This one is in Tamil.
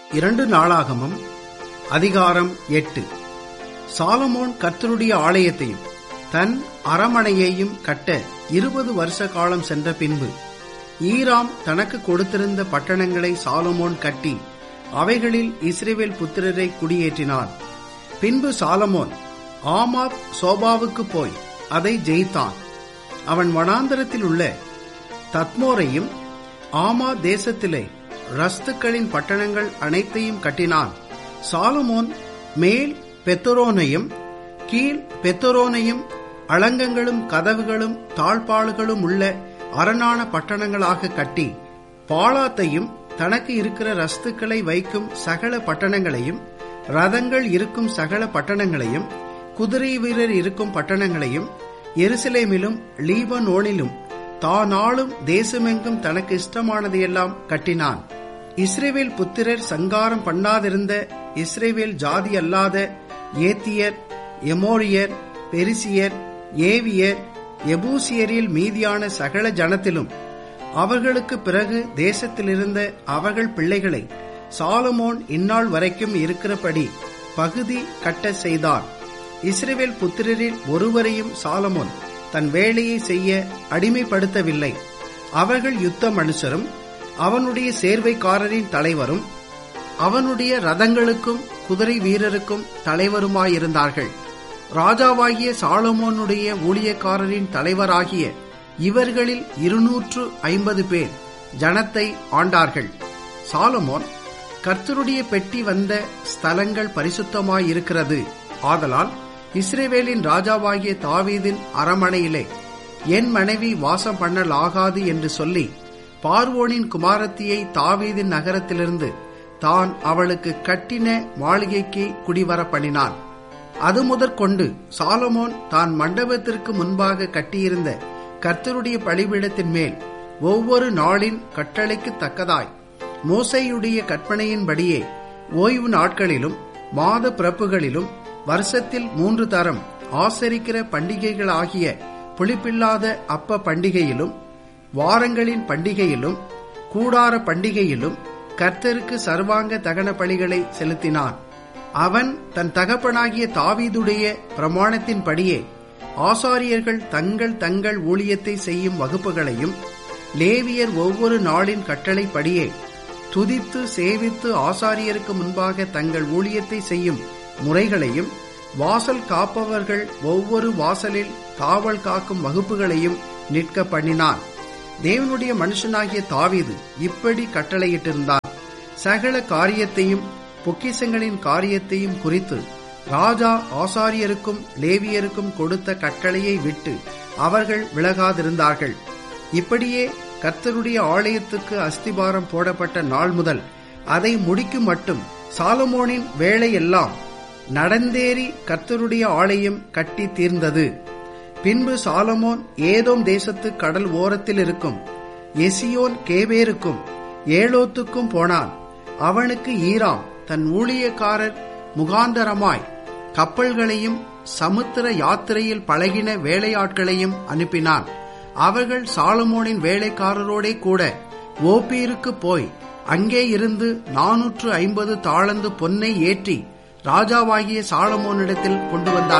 இரண்டு நாளாகமம் அதிகாரம் எட்டு சாலமோன் கர்த்தருடைய ஆலயத்தையும் தன் அரமனையையும் கட்ட இருபது வருஷ காலம் சென்ற பின்பு ஈராம் தனக்கு கொடுத்திருந்த பட்டணங்களை சாலமோன் கட்டி அவைகளில் இஸ்ரேவேல் புத்திரரை குடியேற்றினான் பின்பு சாலமோன் ஆமாப் சோபாவுக்கு போய் அதை ஜெயித்தான் அவன் வனாந்தரத்தில் உள்ள தத்மோரையும் ஆமா தேசத்திலே ரஸ்துக்களின் பட்டணங்கள் அனைத்தையும் கட்டினான் சாலமோன் மேல் பெத்தரோனையும் கீழ் பெத்தரோனையும் அலங்கங்களும் கதவுகளும் தாழ்பாள்களும் உள்ள அரணான பட்டணங்களாக கட்டி பாலாத்தையும் தனக்கு இருக்கிற ரஸ்துக்களை வைக்கும் சகல பட்டணங்களையும் ரதங்கள் இருக்கும் சகல பட்டணங்களையும் குதிரை வீரர் இருக்கும் பட்டணங்களையும் எருசலேமிலும் லீபனோனிலும் தானாளும் தேசமெங்கும் தனக்கு இஷ்டமானதையெல்லாம் கட்டினான் இஸ்ரேவேல் புத்திரர் சங்காரம் பண்ணாதிருந்த இஸ்ரேவேல் ஜாதி அல்லாத ஏத்தியர் எமோரியர் பெரிசியர் ஏவியர் எபூசியரில் மீதியான சகல ஜனத்திலும் அவர்களுக்கு பிறகு தேசத்திலிருந்த அவர்கள் பிள்ளைகளை சாலமோன் இந்நாள் வரைக்கும் இருக்கிறபடி பகுதி கட்ட செய்தான் இஸ்ரேவேல் புத்திரரில் ஒருவரையும் சாலமோன் தன் வேலையை செய்ய அடிமைப்படுத்தவில்லை அவர்கள் யுத்த மனுஷரும் அவனுடைய சேர்வைக்காரரின் தலைவரும் அவனுடைய ரதங்களுக்கும் குதிரை வீரருக்கும் தலைவருமாயிருந்தார்கள் ராஜாவாகிய சாலமோனுடைய ஊழியக்காரரின் தலைவராகிய இவர்களில் இருநூற்று ஐம்பது பேர் ஜனத்தை ஆண்டார்கள் சாலமோன் கர்த்தருடைய பெட்டி வந்த ஸ்தலங்கள் பரிசுத்தமாயிருக்கிறது ஆதலால் இஸ்ரேவேலின் ராஜாவாகிய தாவீதின் அரமனையிலே என் மனைவி வாசம் பண்ணலாகாது என்று சொல்லி பார்வோனின் குமாரத்தியை தாவீதின் நகரத்திலிருந்து தான் அவளுக்கு கட்டின மாளிகைக்கு குடிவர பண்ணினான் அது முதற்கொண்டு சாலமோன் தான் மண்டபத்திற்கு முன்பாக கட்டியிருந்த கர்த்தருடைய பலிபீடத்தின் மேல் ஒவ்வொரு நாளின் கட்டளைக்கு தக்கதாய் மோசையுடைய கற்பனையின்படியே ஓய்வு நாட்களிலும் மாத பிறப்புகளிலும் வருஷத்தில் மூன்று தரம் ஆசரிக்கிற பண்டிகைகளாகிய புளிப்பில்லாத அப்ப பண்டிகையிலும் வாரங்களின் பண்டிகையிலும் கூடார பண்டிகையிலும் கர்த்தருக்கு சர்வாங்க தகன பலிகளை செலுத்தினான் அவன் தன் தகப்பனாகிய தாவீதுடைய பிரமாணத்தின்படியே ஆசாரியர்கள் தங்கள் தங்கள் ஊழியத்தை செய்யும் வகுப்புகளையும் லேவியர் ஒவ்வொரு நாளின் கட்டளைப்படியே துதித்து சேவித்து ஆசாரியருக்கு முன்பாக தங்கள் ஊழியத்தை செய்யும் முறைகளையும் வாசல் காப்பவர்கள் ஒவ்வொரு வாசலில் காவல் காக்கும் வகுப்புகளையும் நிற்க பண்ணினான் தேவனுடைய மனுஷனாகிய தாவீது இப்படி கட்டளையிட்டிருந்தான் சகல காரியத்தையும் பொக்கிசங்களின் காரியத்தையும் குறித்து ராஜா ஆசாரியருக்கும் லேவியருக்கும் கொடுத்த கட்டளையை விட்டு அவர்கள் விலகாதிருந்தார்கள் இப்படியே கர்த்தருடைய ஆலயத்துக்கு அஸ்திபாரம் போடப்பட்ட நாள் முதல் அதை முடிக்கும் மட்டும் சாலமோனின் வேலையெல்லாம் நடந்தேறி கர்த்தருடைய ஆலயம் கட்டி தீர்ந்தது பின்பு சாலமோன் ஏதோம் தேசத்து கடல் ஓரத்தில் இருக்கும் எசியோன் கேவேருக்கும் ஏலோத்துக்கும் போனான் அவனுக்கு ஈராம் தன் ஊழியக்காரர் முகாந்தரமாய் கப்பல்களையும் சமுத்திர யாத்திரையில் பழகின வேலையாட்களையும் அனுப்பினான் அவர்கள் சாலமோனின் வேலைக்காரரோடே கூட ஓப்பீருக்கு போய் அங்கே இருந்து நானூற்று ஐம்பது தாளந்து பொன்னை ஏற்றி ராஜாவாகிய சாலமோனிடத்தில் கொண்டு வந்தார்